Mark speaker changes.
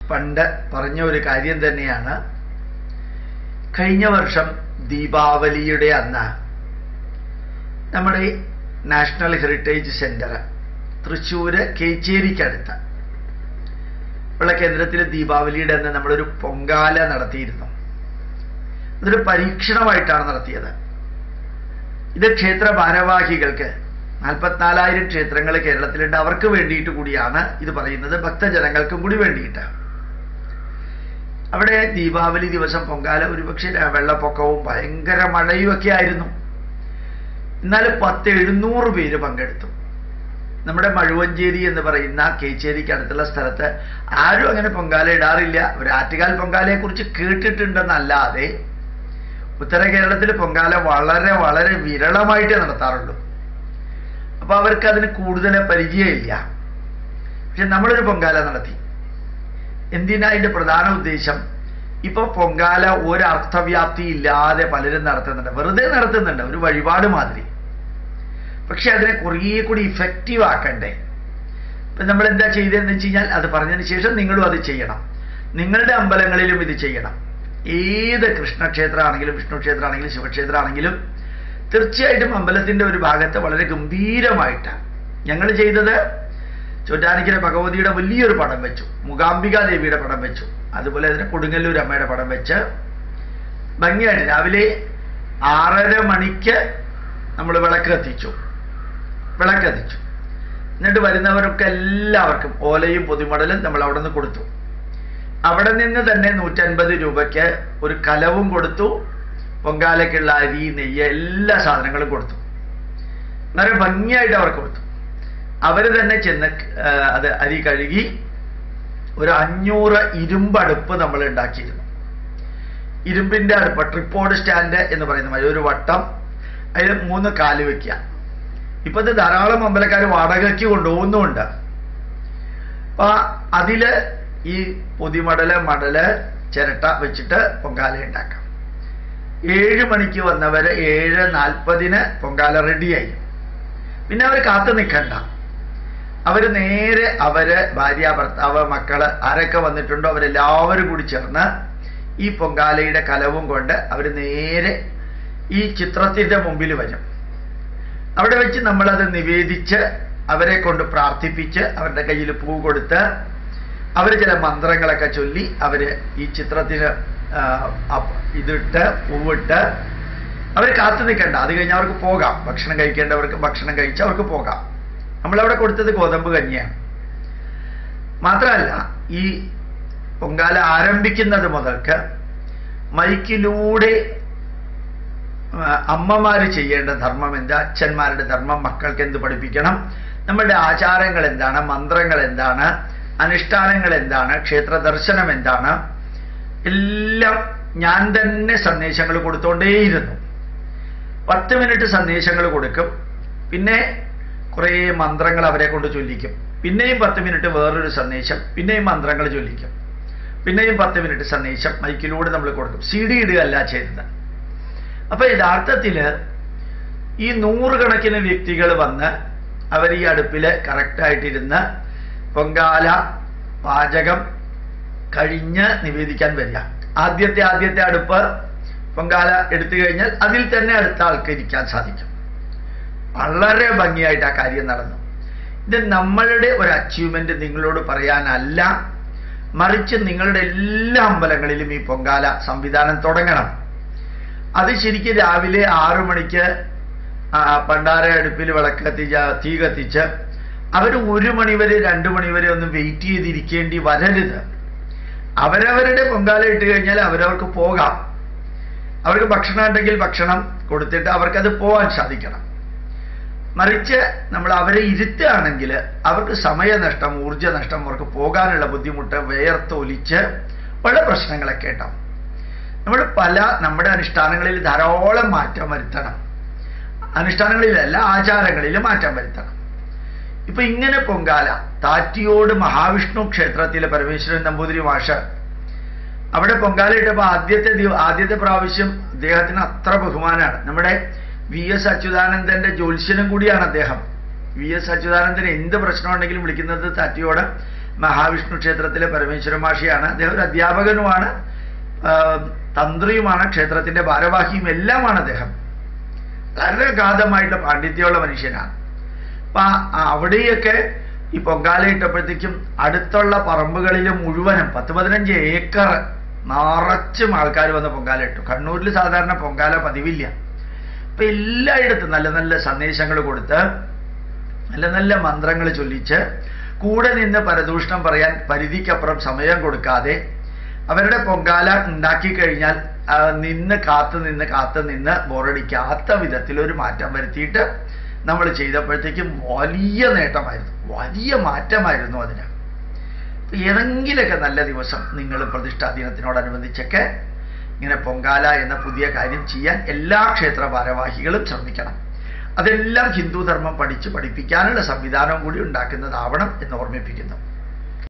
Speaker 1: പണ്ട് പറഞ്ഞ ഒരു കാര്യം തന്നെയാണ് കഴിഞ്ഞ വർഷം ദീപാവലിയുടെ അന്ന് നമ്മുടെ നാഷണൽ ഹെറിറ്റേജ് സെന്റർ തൃശ്ശൂര് കേച്ചേരിക്കടുത്ത് ഉള്ള കേന്ദ്രത്തിൽ ദീപാവലിയുടെ അന്ന് നമ്മളൊരു പൊങ്കാല നടത്തിയിരുന്നു അതൊരു പരീക്ഷണമായിട്ടാണ് നടത്തിയത് ഇത് ക്ഷേത്ര ഭാരവാഹികൾക്ക് നാൽപ്പത്തിനാലായിരം ക്ഷേത്രങ്ങൾ കേരളത്തിലുണ്ട് അവർക്ക് വേണ്ടിയിട്ട് കൂടിയാണ് ഇത് പറയുന്നത് ഭക്തജനങ്ങൾക്കും കൂടി വേണ്ടിയിട്ട് അവിടെ ദീപാവലി ദിവസം പൊങ്കാല ഒരുപക്ഷെ വെള്ളപ്പൊക്കവും ഭയങ്കര മഴയും ഒക്കെ ആയിരുന്നു എന്നാലും പത്ത് എഴുന്നൂറ് പേര് പങ്കെടുത്തു നമ്മുടെ മഴുവഞ്ചേരി എന്ന് പറയുന്ന കേച്ചേരിക്ക് അടുത്തുള്ള സ്ഥലത്ത് ആരും അങ്ങനെ പൊങ്കാല ഇടാറില്ല ഒരു ആറ്റുകാൽ പൊങ്കാലയെ കുറിച്ച് കേട്ടിട്ടുണ്ടെന്നല്ലാതെ ഉത്തര കേരളത്തിൽ പൊങ്കാല വളരെ വളരെ വിരളമായിട്ടേ നടത്താറുള്ളൂ അപ്പൊ അവർക്ക് അതിന് കൂടുതൽ പരിചയമില്ല പക്ഷെ നമ്മളൊരു പൊങ്കാല നടത്തി എന്തിനാ അതിന്റെ പ്രധാന ഉദ്ദേശം ഇപ്പൊ പൊങ്കാല ഒരു അർത്ഥവ്യാപ്തി ഇല്ലാതെ പലരും നടത്തുന്നുണ്ട് വെറുതെ നടത്തുന്നുണ്ട് ഒരു വഴിപാട് മാതിരി പക്ഷെ അതിനെ കുറേ കൂടി ഇഫക്റ്റീവ് ആക്കണ്ടേ ഇപ്പൊ നമ്മൾ എന്താ ചെയ്തതെന്ന് വെച്ച് കഴിഞ്ഞാൽ അത് പറഞ്ഞതിന് ശേഷം നിങ്ങളും അത് ചെയ്യണം നിങ്ങളുടെ അമ്പലങ്ങളിലും ഇത് ചെയ്യണം ഏത് കൃഷ്ണക്ഷേത്രമാണെങ്കിലും വിഷ്ണു ക്ഷേത്രമാണെങ്കിലും ശിവക്ഷേത്രമാണെങ്കിലും തീർച്ചയായിട്ടും അമ്പലത്തിന്റെ ഒരു ഭാഗത്ത് വളരെ ഗംഭീരമായിട്ട് ഞങ്ങൾ ചെയ്തത് ചോറ്റാനിക്കര ഭഗവതിയുടെ വലിയൊരു പടം വെച്ചു മുകാംബിക ദേവിയുടെ പടം വെച്ചു അതുപോലെ തന്നെ കൊടുങ്ങല്ലൂർ അമ്മയുടെ പടം വെച്ച് ഭംഗിയായിട്ട് രാവിലെ ആറര മണിക്ക് നമ്മൾ വിളക്ക് കത്തിച്ചു വിളക്ക് കത്തിച്ചു എന്നിട്ട് വരുന്നവർക്കൊക്കെ എല്ലാവർക്കും ഓലയും പൊതിമടലും നമ്മൾ അവിടെ നിന്ന് കൊടുത്തു അവിടെ നിന്ന് തന്നെ നൂറ്റൻപത് രൂപയ്ക്ക് ഒരു കലവും കൊടുത്തു പൊങ്കാലയ്ക്കുള്ള അരി നെയ്യ് എല്ലാ സാധനങ്ങളും കൊടുത്തു വളരെ ഭംഗിയായിട്ട് അവർക്ക് കൊടുത്തു അവർ തന്നെ ചെന്ന് അത് അരി കഴുകി ഒരു അഞ്ഞൂറ് ഇരുമ്പടുപ്പ് നമ്മൾ ഉണ്ടാക്കിയിരുന്നു ഇരുമ്പിന്റെ അടുപ്പ് ട്രിപ്പോഡ് സ്റ്റാൻഡ് എന്ന് പറയുന്ന മാതിരി ഒരു വട്ടം അതിൽ മൂന്ന് കാല് വെക്കുക ഇപ്പൊ ഇത് ധാരാളം അമ്പലക്കാർ വാടകയ്ക്ക് കൊണ്ടുപോകുന്നുമുണ്ട് അപ്പൊ അതില് ഈ പൊതിമടല് മടല് ചിരട്ട വെച്ചിട്ട് പൊങ്കാല ഉണ്ടാക്കാം ഏഴ് മണിക്ക് വന്നവര് ഏഴ് നാൽപ്പതിന് പൊങ്കാല റെഡിയായി പിന്നെ അവർ കാത്തു നിൽക്കണ്ട അവര് നേരെ അവര് ഭാര്യ ഭർത്താവ് മക്കള് ആരൊക്കെ വന്നിട്ടുണ്ടോ അവരെല്ലാവരും കൂടി ചേർന്ന് ഈ പൊങ്കാലയുടെ കലവും കൊണ്ട് അവർ നേരെ ഈ ചിത്രത്തിന്റെ മുമ്പിൽ വരും അവിടെ വെച്ച് നമ്മളത് നിവേദിച്ച് അവരെ കൊണ്ട് പ്രാർത്ഥിപ്പിച്ച് അവരുടെ കയ്യിൽ പൂ കൊടുത്ത് അവർ ചില മന്ത്രങ്ങളൊക്കെ ചൊല്ലി അവര് ഈ ചിത്രത്തിന് ഇതിട്ട് പൂവിട്ട് അവർ കാത്തു നിൽക്കണ്ട അത് കഴിഞ്ഞ് അവർക്ക് പോകാം ഭക്ഷണം കഴിക്കേണ്ടവർക്ക് ഭക്ഷണം കഴിച്ച് അവർക്ക് പോകാം നമ്മളവിടെ കൊടുത്തത് ഗോതമ്പ് കഞ്ഞിയാണ് മാത്രമല്ല ഈ പൊങ്കാല ആരംഭിക്കുന്നത് മുതൽക്ക് മൈക്കിലൂടെ അമ്മമാര് ചെയ്യേണ്ട ധർമ്മം എന്താ അച്ഛന്മാരുടെ ധർമ്മം മക്കൾക്ക് എന്ത് പഠിപ്പിക്കണം നമ്മളുടെ ആചാരങ്ങൾ എന്താണ് മന്ത്രങ്ങൾ എന്താണ് അനുഷ്ഠാനങ്ങൾ എന്താണ് ക്ഷേത്ര ദർശനം എന്താണ് എല്ലാം ഞാൻ തന്നെ സന്ദേശങ്ങൾ കൊടുത്തോണ്ടേയിരുന്നു പത്ത് മിനിറ്റ് സന്ദേശങ്ങൾ കൊടുക്കും പിന്നെ കുറേ മന്ത്രങ്ങൾ അവരെ കൊണ്ട് ചൊല്ലിക്കും പിന്നെയും പത്ത് മിനിറ്റ് വേറൊരു സന്ദേശം പിന്നെയും മന്ത്രങ്ങൾ ചൊല്ലിക്കും പിന്നെയും പത്ത് മിനിറ്റ് സന്ദേശം മൈക്കിലൂടെ നമ്മൾ കൊടുക്കും സി ഡി ഇടുകയല്ല ചെയ്തത് അപ്പൊ യഥാർത്ഥത്തില് ഈ നൂറുകണക്കിന് വ്യക്തികൾ വന്ന് അവർ ഈ അടുപ്പിൽ കറക്റ്റായിട്ടിരുന്ന് പൊങ്കാല പാചകം കഴിഞ്ഞ് നിവേദിക്കാൻ വരിക ആദ്യത്തെ ആദ്യത്തെ അടുപ്പ് പൊങ്കാല എടുത്തു കഴിഞ്ഞാൽ അതിൽ തന്നെ അടുത്ത ആൾക്ക് ഇരിക്കാൻ സാധിക്കും വളരെ ഭംഗിയായിട്ട് ആ കാര്യം നടന്നു ഇത് നമ്മളുടെ ഒരു അച്ചീവ്മെന്റ് നിങ്ങളോട് പറയാനല്ല മറിച്ച് നിങ്ങളുടെ എല്ലാ അമ്പലങ്ങളിലും ഈ പൊങ്കാല സംവിധാനം തുടങ്ങണം അത് ശരിക്കും രാവിലെ ആറു മണിക്ക് പണ്ടാര അടുപ്പിൽ വിളക്ക് കത്തിച്ച തീ കത്തിച്ച് അവർ ഒരു മണിവരെ രണ്ടു മണിവരെ ഒന്നും വെയിറ്റ് ചെയ്തിരിക്കേണ്ടി വരരുത് അവരവരുടെ പൊങ്കാല ഇട്ട് കഴിഞ്ഞാൽ അവരവർക്ക് പോകാം അവർക്ക് ഭക്ഷണം ഉണ്ടെങ്കിൽ ഭക്ഷണം കൊടുത്തിട്ട് അവർക്കത് പോകാൻ സാധിക്കണം മറിച്ച് നമ്മൾ അവരെ ഇരുത്തുകയാണെങ്കിൽ അവർക്ക് സമയനഷ്ടം ഊർജ്ജനഷ്ടം അവർക്ക് പോകാനുള്ള ബുദ്ധിമുട്ട് വേർത്തൊലിച്ച് പല പ്രശ്നങ്ങളൊക്കെ ഉണ്ടാവും നമ്മൾ പല നമ്മുടെ അനുഷ്ഠാനങ്ങളിൽ ധാരാളം മാറ്റം വരുത്തണം അനുഷ്ഠാനങ്ങളിലല്ല ആചാരങ്ങളിലും മാറ്റം വരുത്തണം ഇപ്പൊ ഇങ്ങനെ പൊങ്കാല താറ്റിയോട് മഹാവിഷ്ണു ക്ഷേത്രത്തിലെ പരമേശ്വരൻ നമ്പൂതിരി മാഷ് അവിടെ പൊങ്കാല ഇട്ടപ്പോൾ ആദ്യത്തെ ആദ്യത്തെ പ്രാവശ്യം അദ്ദേഹത്തിന് അത്ര ബഹുമാനാണ് നമ്മുടെ വി എസ് അച്യുതാനന്ദന്റെ ജ്യോത്സ്യനും കൂടിയാണ് അദ്ദേഹം വി എസ് അച്യുതാനന്ദന് എന്ത് പ്രശ്നമുണ്ടെങ്കിലും വിളിക്കുന്നത് താറ്റിയോട് മഹാവിഷ്ണു ക്ഷേത്രത്തിലെ പരമേശ്വര മാഷിയാണ് അദ്ദേഹം ഒരു അധ്യാപകനുമാണ് ആ, തന്ത്രിയുമാണ് ക്ഷേത്രത്തിന്റെ ഭാരവാഹിയും എല്ലാമാണ് അദ്ദേഹം വളരെ അഗാധമായിട്ടുള്ള പാണ്ഡിത്യമുള്ള മനുഷ്യനാണ് അപ്പൊ ആ- അവിടെയൊക്കെ ഈ പൊങ്കാല ഇട്ടപ്പോഴത്തേക്കും അടുത്തുള്ള പറമ്പുകളിൽ മുഴുവനും പത്ത് പതിനഞ്ച് ഏക്കർ നിറച്ചും ആൾക്കാർ വന്ന് പൊങ്കാല ഇട്ടു കണ്ണൂരിൽ സാധാരണ പൊങ്കാല പതിവില്ല അപ്പൊ എല്ലായിടത്തും നല്ല നല്ല സന്ദേശങ്ങൾ കൊടുത്ത് നല്ല നല്ല മന്ത്രങ്ങൾ ചൊല്ലിച്ച് കൂടെ നിന്ന് പരദൂഷണം പറയാൻ പരിധിക്കപ്പുറം സമയം കൊടുക്കാതെ അവരുടെ പൊങ്കാല ഉണ്ടാക്കി കഴിഞ്ഞാൽ ആ, നിന്ന് കാത്തു നിന്ന് കാത്തു നിന്ന് ബോറടിക്കാത്ത വിധത്തിൽ ഒരു മാറ്റം വരുത്തിയിട്ട് നമ്മൾ ചെയ്തപ്പോഴത്തേക്കും വലിയ നേട്ടമായിരുന്നു വലിയ മാറ്റമായിരുന്നു അതിന് അപ്പൊ ഏതെങ്കിലുമൊക്കെ നല്ല ദിവസം നിങ്ങൾ പ്രതിഷ്ഠാ ദിനത്തിനോടനുബന്ധിച്ചൊക്കെ ഇങ്ങനെ പൊങ്കാല എന്ന പുതിയ കാര്യം ചെയ്യാൻ എല്ലാ ക്ഷേത്ര ഭാരവാഹികളും ശ്രമിക്കണം അതെല്ലാം ഹിന്ദു ധർമ്മം പഠിച്ച് പഠിപ്പിക്കാനുള്ള സംവിധാനവും കൂടി ഉണ്ടാക്കുന്നതാവണം എന്ന് ഓർമ്മിപ്പിക്കുന്നു